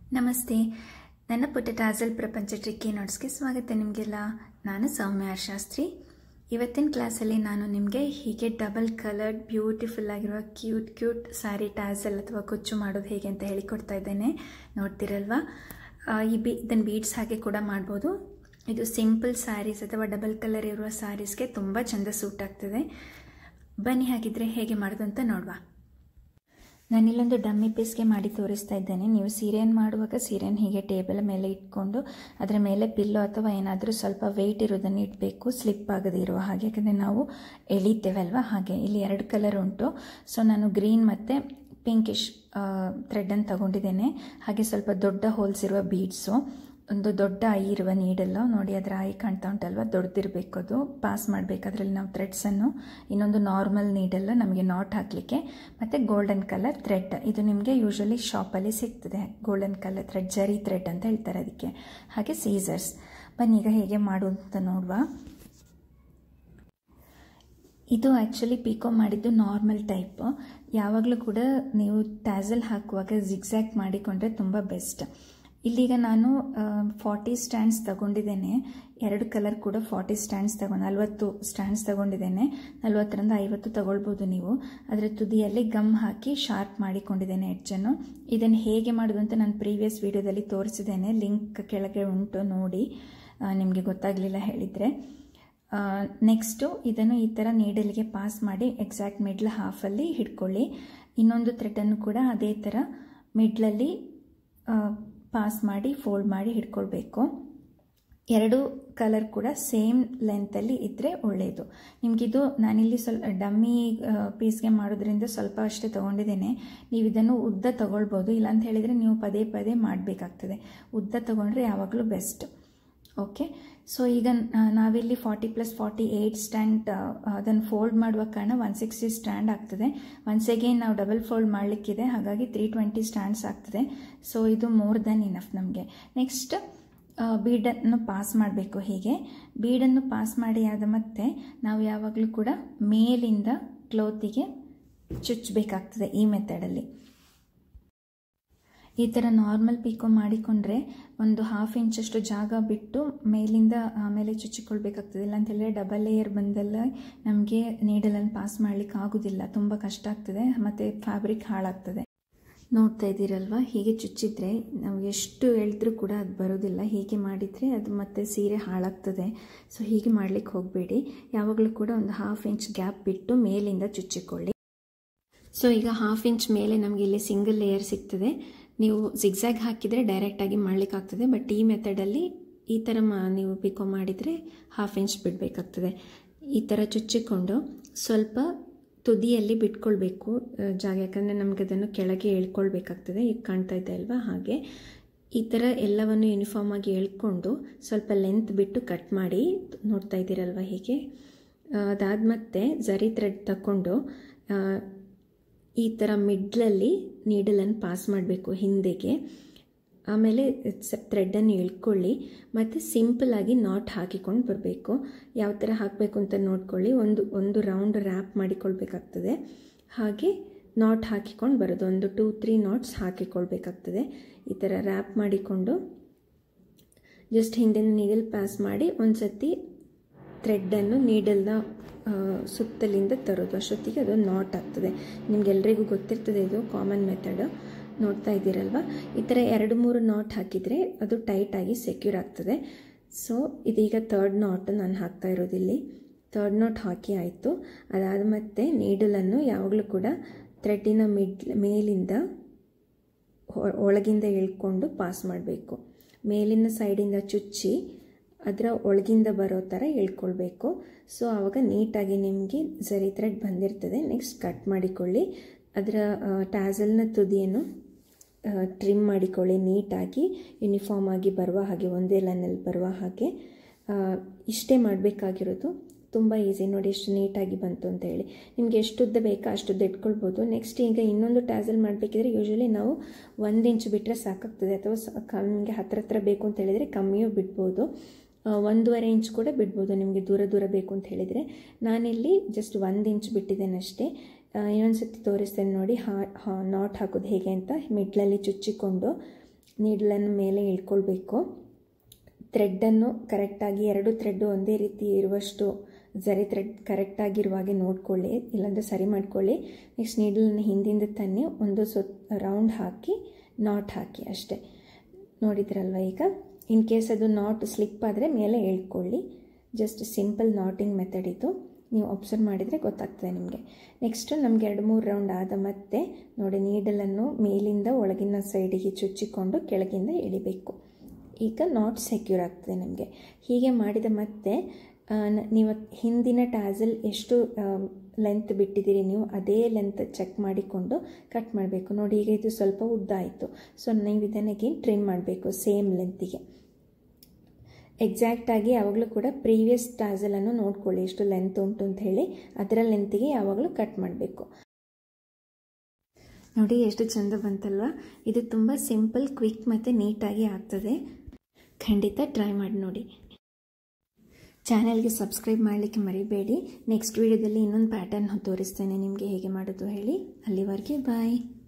ನಮಸ್ತೆ ನನ್ನ ಪುಟ್ಟ ಟಾಜಲ್ ಪ್ರಪಂಚ ಟ್ರಿಕ್ಕಿ ನೋಟ್ಸ್ಗೆ ಸ್ವಾಗತ ನಿಮಗೆಲ್ಲ ನಾನು ಸೌಮ್ಯ ಆರ್ ಶಾಸ್ತ್ರಿ ಇವತ್ತಿನ ಕ್ಲಾಸಲ್ಲಿ ನಾನು ನಿಮಗೆ ಹೀಗೆ ಡಬಲ್ ಕಲರ್ಡ್ ಬ್ಯೂಟಿಫುಲ್ ಆಗಿರುವ ಕ್ಯೂಟ್ ಕ್ಯೂಟ್ ಸ್ಯಾರಿ ಟಾಸಲ್ ಅಥವಾ ಕೊಚ್ಚು ಮಾಡೋದು ಹೇಗೆ ಅಂತ ಹೇಳಿಕೊಡ್ತಾ ಇದ್ದೇನೆ ನೋಡ್ತಿರಲ್ವಾ ಆ, ಈ ಬಿ ಇದನ್ನು ಬೀಡ್ಸ್ ಹಾಗೆ ಕೂಡ ಮಾಡ್ಬೋದು ಇದು ಸಿಂಪಲ್ ಸ್ಯಾರೀಸ್ ಅಥವಾ ಡಬಲ್ ಕಲರ್ ಇರುವ ಸ್ಯಾರೀಸ್ಗೆ ತುಂಬ ಚೆಂದ ಸೂಟ್ ಆಗ್ತದೆ ಬನ್ನಿ ಹಾಗಿದ್ರೆ ಹೇಗೆ ಮಾಡೋದು ಅಂತ ನೋಡುವ ನಾನಿಲ್ಲೊಂದು ಡಮ್ಮಿ ಪೀಸ್ಗೆ ಮಾಡಿ ತೋರಿಸ್ತಾ ಇದ್ದೇನೆ ನೀವು ಸೀರೆಯನ್ನು ಮಾಡುವಾಗ ಸೀರೆಯನ್ನು ಹೀಗೆ ಟೇಬಲ್ ಮೇಲೆ ಇಟ್ಕೊಂಡು ಅದರ ಮೇಲೆ ಪಿಲ್ಲೋ ಅಥವಾ ಏನಾದರೂ ಸ್ವಲ್ಪ ವೆಯ್ಟ್ ಇರೋದನ್ನು ಇಡಬೇಕು ಸ್ಲಿಪ್ ಆಗದೇ ಇರುವ ಹಾಗೆ ಯಾಕಂದರೆ ನಾವು ಎಳಿತೇವೆ ಅಲ್ವಾ ಹಾಗೆ ಇಲ್ಲಿ ಎರಡು ಕಲರ್ ಉಂಟು ಸೊ ನಾನು ಗ್ರೀನ್ ಮತ್ತು ಪಿಂಕಿಶ್ ಥ್ರೆಡನ್ನು ತಗೊಂಡಿದ್ದೇನೆ ಹಾಗೆ ಸ್ವಲ್ಪ ದೊಡ್ಡ ಹೋಲ್ಸ್ ಇರುವ ಬೀಡ್ಸು ಒಂದು ದೊಡ್ಡ ಐ ಇರುವ ನೀಡಲ್ಲ ನೋಡಿ ಅದರ ಐ ಕಾಣ್ತಾ ಉಂಟಲ್ವ ದೊಡ್ಡದಿರಬೇಕು ಅದು ಪಾಸ್ ಮಾಡಬೇಕು ಅದರಲ್ಲಿ ನಾವು ಥ್ರೆಡ್ಸನ್ನು ಇನ್ನೊಂದು ನಾರ್ಮಲ್ ನೀಡಲ್ಲ ನಮಗೆ ನಾಟ್ ಹಾಕಲಿಕ್ಕೆ ಮತ್ತು ಗೋಲ್ಡನ್ ಕಲರ್ ಥ್ರೆಡ್ ಇದು ನಿಮಗೆ ಯೂಶ್ವಲಿ ಶಾಪಲ್ಲಿ ಸಿಗ್ತದೆ golden colour thread zari thread ಅಂತ ಹೇಳ್ತಾರೆ ಅದಕ್ಕೆ ಹಾಗೆ ಸೀಸರ್ಸ್ ಬನ್ನಿ ಈಗ ಹೇಗೆ ಮಾಡೋದು ಅಂತ ನೋಡುವ ಇದು ಆ್ಯಕ್ಚುಲಿ ಪಿಕೋ ಮಾಡಿದ್ದು ನಾರ್ಮಲ್ ಟೈಪ್ ಯಾವಾಗಲೂ ಕೂಡ ನೀವು ಟ್ಯಾಸಲ್ ಹಾಕುವಾಗ ಜಿಗ್ಜ್ಯಾಕ್ ಮಾಡಿಕೊಂಡ್ರೆ ತುಂಬ ಬೆಸ್ಟ್ ಇಲ್ಲೀಗ ನಾನು ಫಾರ್ಟಿ ಸ್ಟ್ಯಾಂಡ್ಸ್ ತಗೊಂಡಿದ್ದೇನೆ ಎರಡು ಕಲರ್ ಕೂಡ ಫಾರ್ಟಿ ಸ್ಟ್ಯಾಂಡ್ಸ್ ತಗೊಂಡು ನಲ್ವತ್ತು ಸ್ಟ್ಯಾಂಡ್ಸ್ ತಗೊಂಡಿದ್ದೇನೆ ನಲ್ವತ್ತರಿಂದ ಐವತ್ತು ತಗೊಳ್ಬೋದು ನೀವು ಅದರ ತುದಿಯಲ್ಲಿ ಗಮ್ ಹಾಕಿ ಶಾರ್ಪ್ ಮಾಡಿಕೊಂಡಿದ್ದೇನೆ ಎಡ್ಜನ್ನು ಇದನ್ನು ಹೇಗೆ ಮಾಡೋದು ಅಂತ ನಾನು ಪ್ರೀವಿಯಸ್ ವಿಡಿಯೋದಲ್ಲಿ ತೋರಿಸಿದ್ದೇನೆ ಲಿಂಕ್ ಕೆಳಗೆ ಉಂಟು ನೋಡಿ ನಿಮಗೆ ಗೊತ್ತಾಗಲಿಲ್ಲ ಹೇಳಿದರೆ ನೆಕ್ಸ್ಟು ಇದನ್ನು ಈ ಥರ ನೀಡಲ್ಗೆ ಪಾಸ್ ಮಾಡಿ ಎಕ್ಸಾಕ್ಟ್ ಮಿಡ್ಲ್ ಹಾಫಲ್ಲಿ ಹಿಡ್ಕೊಳ್ಳಿ ಇನ್ನೊಂದು ಥ್ರೆಡನ್ನು ಕೂಡ ಅದೇ ಥರ ಮಿಡ್ಲಲ್ಲಿ ಪಾಸ್ ಮಾಡಿ ಫೋಲ್ಡ್ ಮಾಡಿ ಹಿಡ್ಕೊಳ್ಬೇಕು ಎರಡು ಕಲರ್ ಕೂಡ ಸೇಮ್ ಲೆಂತಲ್ಲಿ ಇದ್ದರೆ ಒಳ್ಳೆಯದು ನಿಮಗಿದು ನಾನಿಲ್ಲಿ ಸ್ವಲ್ಪ ಡಮ್ಮಿ ಪೀಸ್ಗೆ ಮಾಡೋದ್ರಿಂದ ಸ್ವಲ್ಪ ಅಷ್ಟೇ ತೊಗೊಂಡಿದ್ದೇನೆ ನೀವು ಇದನ್ನು ಉದ್ದ ತೊಗೊಳ್ಬೋದು ಇಲ್ಲಾಂತ ಹೇಳಿದರೆ ನೀವು ಪದೇ ಪದೇ ಮಾಡಬೇಕಾಗ್ತದೆ ಉದ್ದ ತೊಗೊಂಡ್ರೆ ಯಾವಾಗಲೂ ಬೆಸ್ಟ್ ಓಕೆ ಸೊ ಈಗ ನಾವಿಲ್ಲಿ forty plus forty eight stand ಅದನ್ನು ಫೋಲ್ಡ್ ಮಾಡುವ ಕಾರಣ ಒನ್ ಸಿಕ್ಸ್ಟಿ ಸ್ಟ್ಯಾಂಡ್ ಆಗ್ತದೆ ಒನ್ಸ್ ಅಗೇನ್ ನಾವು ಡಬಲ್ ಫೋಲ್ಡ್ ಮಾಡಲಿಕ್ಕಿದೆ ಹಾಗಾಗಿ ತ್ರೀ ಟ್ವೆಂಟಿ ಸ್ಟ್ಯಾಂಡ್ಸ್ ಆಗ್ತದೆ ಸೊ ಇದು ಮೋರ್ ದೆನ್ ಇನಫ್ ನಮಗೆ ನೆಕ್ಸ್ಟ್ ಬೀಡನ್ನು ಪಾಸ್ ಮಾಡಬೇಕು ಹೀಗೆ ಬೀಡನ್ನು ಪಾಸ್ ಮಾಡಿ ಆದ ಮತ್ತೆ ನಾವು ಯಾವಾಗಲೂ ಕೂಡ ಮೇಲಿಂದ ಕ್ಲೋತಿಗೆ ಚುಚ್ಚಬೇಕಾಗ್ತದೆ ಈ ಮೆಥಡಲ್ಲಿ ಈ ಥರ ನಾರ್ಮಲ್ ಪಿಕೋ ಮಾಡಿಕೊಂಡ್ರೆ ಒಂದು ಹಾಫ್ ಇಂಚಷ್ಟು ಜಾಗ ಬಿಟ್ಟು ಮೇಲಿಂದ ಆಮೇಲೆ ಚುಚ್ಚಿಕೊಳ್ಬೇಕಾಗ್ತದೆ ಇಲ್ಲ ಅಂತೇಳಿದ್ರೆ ಡಬಲ್ ಲೇಯರ್ ಬಂದಲ್ಲ ನಮಗೆ ನೀಡಲನ್ನು ಪಾಸ್ ಮಾಡಲಿಕ್ಕೆ ಆಗೋದಿಲ್ಲ ತುಂಬ ಕಷ್ಟ ಆಗ್ತದೆ ಮತ್ತು ಫ್ಯಾಬ್ರಿಕ್ ಹಾಳಾಗ್ತದೆ ನೋಡ್ತಾ ಇದ್ದೀರಲ್ವ ಹೀಗೆ ಚುಚ್ಚಿದ್ರೆ ನಾವು ಎಷ್ಟು ಹೇಳಿದ್ರೂ ಕೂಡ ಅದು ಬರೋದಿಲ್ಲ ಹೀಗೆ ಮಾಡಿದರೆ ಅದು ಮತ್ತೆ ಸೀರೆ ಹಾಳಾಗ್ತದೆ ಸೊ ಹೀಗೆ ಮಾಡಲಿಕ್ಕೆ ಹೋಗಬೇಡಿ ಯಾವಾಗಲೂ ಕೂಡ ಒಂದು ಹಾಫ್ ಇಂಚ್ ಗ್ಯಾಪ್ ಬಿಟ್ಟು ಮೇಲಿಂದ ಚುಚ್ಚಿಕೊಳ್ಳಿ ಸೊ ಈಗ ಹಾಫ್ ಇಂಚ್ ಮೇಲೆ ನಮಗೆ ಇಲ್ಲಿ ಸಿಂಗಲ್ ಲೇಯರ್ ಸಿಗ್ತದೆ ನೀವು ಜಿಗ್ಝ್ಯಾಗ್ ಹಾಕಿದರೆ ಡೈರೆಕ್ಟಾಗಿ ಮಾಡಲಿಕ್ಕಾಗ್ತದೆ ಬಟ್ ಈ ಮೆಥಡಲ್ಲಿ ಈ ಥರ ಮಾ ನೀವು ಪಿಕೋ ಮಾಡಿದರೆ ಹಾಫ್ ಇಂಚ್ ಬಿಡಬೇಕಾಗ್ತದೆ ಈ ಥರ ಚುಚ್ಚಿಕೊಂಡು ಸ್ವಲ್ಪ ತುದಿಯಲ್ಲಿ ಬಿಟ್ಕೊಳ್ಬೇಕು ಜಾಗ ಯಾಕಂದರೆ ನಮಗೆ ಅದನ್ನು ಕೆಳಗೆ ಎಳ್ಕೊಳ್ಬೇಕಾಗ್ತದೆ ಈಗ ಕಾಣ್ತಾ ಇದೆ ಅಲ್ವಾ ಹಾಗೆ ಈ ಥರ ಎಲ್ಲವನ್ನು ಯೂನಿಫಾರ್ಮ್ ಆಗಿ ಎಳ್ಕೊಂಡು ಸ್ವಲ್ಪ ಲೆಂತ್ ಬಿಟ್ಟು ಕಟ್ ಮಾಡಿ ನೋಡ್ತಾ ಇದ್ದೀರಲ್ವ ಹೀಗೆ ಅದಾದ ಮತ್ತೆ ಜರಿ ಥ್ರೆಡ್ ತಗೊಂಡು ಈ ಥರ ಮಿಡ್ಲಲ್ಲಿ ನೀಡಲನ್ನು ಪಾಸ್ ಮಾಡಬೇಕು ಹಿಂದೆಗೆ ಆಮೇಲೆ ಥ್ರೆಡನ್ನು ಇಳ್ಕೊಳ್ಳಿ ಮತ್ತು ಸಿಂಪಲಾಗಿ ನಾಟ್ ಹಾಕಿಕೊಂಡು ಬರಬೇಕು ಯಾವ ಥರ ಹಾಕಬೇಕು ಅಂತ ನೋಡ್ಕೊಳ್ಳಿ ಒಂದು ಒಂದು ರೌಂಡ್ ರ್ಯಾಪ್ ಮಾಡಿಕೊಳ್ಬೇಕಾಗ್ತದೆ ಹಾಗೆ ನಾಟ್ ಹಾಕಿಕೊಂಡು ಬರೋದು ಒಂದು ಟೂ ತ್ರೀ ನಾಟ್ಸ್ ಹಾಕಿಕೊಳ್ಬೇಕಾಗ್ತದೆ ಈ ಥರ ರ್ಯಾಪ್ ಮಾಡಿಕೊಂಡು ಜಸ್ಟ್ ಹಿಂದಿನ ನೀಡಲ್ ಪಾಸ್ ಮಾಡಿ ಒಂದು ಸತಿ ಥ್ರೆಡ್ಡನ್ನು ನೀಡಲ್ನ ಸುತ್ತಲಿಂದ ತರೋದು ಅಷ್ಟೊತ್ತಿಗೆ ಅದು ನಾಟ್ ಆಗ್ತದೆ ನಿಮ್ಗೆಲ್ರಿಗೂ ಗೊತ್ತಿರ್ತದೆ ಇದು ಕಾಮನ್ ಮೆಥಡ್ ನೋಡ್ತಾ ಇದ್ದೀರಲ್ವ ಈ ಥರ ಎರಡು ಮೂರು ನಾಟ್ ಹಾಕಿದರೆ ಅದು ಟೈಟಾಗಿ ಸೆಕ್ಯೂರ್ ಆಗ್ತದೆ ಸೊ ಇದೀಗ ತರ್ಡ್ ನಾಟ್ ನಾನು ಹಾಕ್ತಾ ಇರೋದಿಲ್ಲಿ ತರ್ಡ್ ನಾಟ್ ಹಾಕಿ ಆಯಿತು ಅದಾದ ಮತ್ತೆ ನೀಡಲನ್ನು ಯಾವಾಗಲೂ ಕೂಡ ಥ್ರೆಡ್ಡಿನ ಮಿಡ್ ಮೇಲಿಂದ ಒಳಗಿಂದ ಇಳ್ಕೊಂಡು ಪಾಸ್ ಮಾಡಬೇಕು ಮೇಲಿನ ಸೈಡಿಂದ ಚುಚ್ಚಿ ಅದರ ಒಳಗಿಂದ ಬರೋ ಥರ ಇಳ್ಕೊಳ್ಬೇಕು ಸೊ ಆವಾಗ ನೀಟಾಗಿ ನಿಮಗೆ ಜರಿ ಥ್ರೆಡ್ ಬಂದಿರ್ತದೆ ನೆಕ್ಸ್ಟ್ ಕಟ್ ಮಾಡಿಕೊಳ್ಳಿ ಅದರ ಟ್ಯಾಸಲ್ನ ತುದಿಯನ್ನು ಟ್ರಿಮ್ ಮಾಡಿಕೊಳ್ಳಿ ನೀಟಾಗಿ ಯೂನಿಫಾರ್ಮ್ ಆಗಿ ಬರುವ ಹಾಗೆ ಒಂದೇ ಲೈನಲ್ಲಿ ಬರುವ ಹಾಗೆ ಇಷ್ಟೇ ಮಾಡಬೇಕಾಗಿರೋದು ತುಂಬ ಈಸಿ ನೋಡಿ ಎಷ್ಟು ನೀಟಾಗಿ ಬಂತು ಅಂತ ಹೇಳಿ ನಿಮಗೆ ಎಷ್ಟು ಉದ್ದ ಬೇಕಾ ಅಷ್ಟುದ್ದ ಇಟ್ಕೊಳ್ಬೋದು ನೆಕ್ಸ್ಟ್ ಈಗ ಇನ್ನೊಂದು ಟ್ಯಾಸಲ್ ಮಾಡಬೇಕಿದ್ರೆ ಯೂಶ್ವಲಿ ನಾವು ಒಂದು ಇಂಚ್ ಬಿಟ್ಟರೆ ಸಾಕಾಗ್ತದೆ ಅಥವಾ ನಿಮಗೆ ಹತ್ರ ಹತ್ರ ಬೇಕು ಅಂತ ಹೇಳಿದರೆ ಕಮ್ಮಿಯೂ ಬಿಡ್ಬೋದು ಒಂದೂವರೆ ಇಂಚ್ ಕೂಡ ಬಿಡ್ಬೋದು ನಿಮಗೆ ದೂರ ದೂರ ಬೇಕು ಅಂತ ಹೇಳಿದರೆ ನಾನಿಲ್ಲಿ ಜಸ್ಟ್ ಒಂದು ಇಂಚ್ ಬಿಟ್ಟಿದ್ದೇನೆ ಅಷ್ಟೇ ಇನ್ನೊಂದು ಸತಿ ತೋರಿಸ್ತೇನೆ ನೋಡಿ ಹಾ ನಾಟ್ ಹಾಕೋದು ಹೇಗೆ ಅಂತ ಮಿಡ್ಲಲ್ಲಿ ಚುಚ್ಚಿಕೊಂಡು ನೀಡಲನ್ನು ಮೇಲೆ ಇಳ್ಕೊಳ್ಬೇಕು ಥ್ರೆಡ್ಡನ್ನು ಕರೆಕ್ಟಾಗಿ ಎರಡು ಥ್ರೆಡ್ಡು ಒಂದೇ ರೀತಿ ಇರುವಷ್ಟು ಜರಿ ಥ್ರೆಡ್ ಕರೆಕ್ಟಾಗಿರುವಾಗೆ ನೋಡ್ಕೊಳ್ಳಿ ಇಲ್ಲಾಂದರೆ ಸರಿ ಮಾಡ್ಕೊಳ್ಳಿ ನೆಕ್ಸ್ಟ್ ನೀಡಲನ್ನು ಹಿಂದಿಂದ ತನ್ನಿ ಒಂದು ಸುತ್ ರೌಂಡ್ ಹಾಕಿ ನಾಟ್ ಹಾಕಿ ಅಷ್ಟೇ ನೋಡಿದ್ರಲ್ವ ಈಗ ಇನ್ ಕೇಸ್ ಅದು ನಾಟ್ ಸ್ಲಿಪ್ ಆದರೆ ಮೇಲೆ ಎಳ್ಕೊಳ್ಳಿ ಜಸ್ಟ್ ಸಿಂಪಲ್ ನಾಟಿಂಗ್ ಮೆಥಡ್ ಇದು ನೀವು ಅಬ್ಸರ್ವ್ ಮಾಡಿದರೆ ಗೊತ್ತಾಗ್ತದೆ ನಿಮಗೆ ನೆಕ್ಸ್ಟು ನಮಗೆ ಎರಡು ಮೂರು ರೌಂಡ್ ಆದ ಮತ್ತೆ ನೋಡಿ ನೀಡಲನ್ನು ಮೇಲಿಂದ ಒಳಗಿನ ಸೈಡಿಗೆ ಚುಚ್ಚಿಕೊಂಡು ಕೆಳಗಿಂದ ಎಳಿಬೇಕು ಈಗ ನಾಟ್ ಸೆಕ್ಯೂರ್ ಆಗ್ತದೆ ನಮಗೆ ಹೀಗೆ ಮಾಡಿದ ಮತ್ತೆ ನೀವು ಹಿಂದಿನ ಟ್ಯಾಸಲ್ ಎಷ್ಟು ಲೆಂತ್ ಬಿಟ್ಟಿದ್ದೀರಿ ನೀವು ಅದೇ ಲೆಂತ್ ಚೆಕ್ ಮಾಡಿಕೊಂಡು ಕಟ್ ಮಾಡಬೇಕು ನೋಡಿ ಈಗ ಇದು ಸ್ವಲ್ಪ ಉದ್ದ ಆಯಿತು ಸೊ ನೀವು ಇದನ್ನಿಗೆ ಟ್ರಿಮ್ ಮಾಡಬೇಕು ಸೇಮ್ ಲೆಂತಿಗೆ ಎಕ್ಸಾಕ್ಟಾಗಿ ಯಾವಾಗಲೂ ಕೂಡ ಪ್ರೀವಿಯಸ್ ಟ್ಯಾಸಲನ್ನು ನೋಡ್ಕೊಳ್ಳಿ ಎಷ್ಟು ಲೆಂತ್ ಉಂಟು ಅಂತ ಹೇಳಿ ಅದರ ಲೆಂತಿಗೆ ಯಾವಾಗಲೂ ಕಟ್ ಮಾಡಬೇಕು ನೋಡಿ ಎಷ್ಟು ಚೆಂದ ಬಂತಲ್ವ ಇದು ತುಂಬ ಸಿಂಪಲ್ ಕ್ವಿಕ್ ಮತ್ತು ನೀಟಾಗಿ ಆಗ್ತದೆ ಖಂಡಿತ ಟ್ರೈ ಮಾಡಿ ನೋಡಿ ಚಾನಲ್ಗೆ ಸಬ್ಸ್ಕ್ರೈಬ್ ಮಾಡಲಿಕ್ಕೆ ಮರಿಬೇಡಿ ನೆಕ್ಸ್ಟ್ ವೀಡಿಯೋದಲ್ಲಿ ಇನ್ನೊಂದು ಪ್ಯಾಟರ್ನ್ ತೋರಿಸ್ತೇನೆ ನಿಮಗೆ ಹೇಗೆ ಮಾಡೋದು ಹೇಳಿ ಅಲ್ಲಿವರೆಗೆ ಬಾಯ್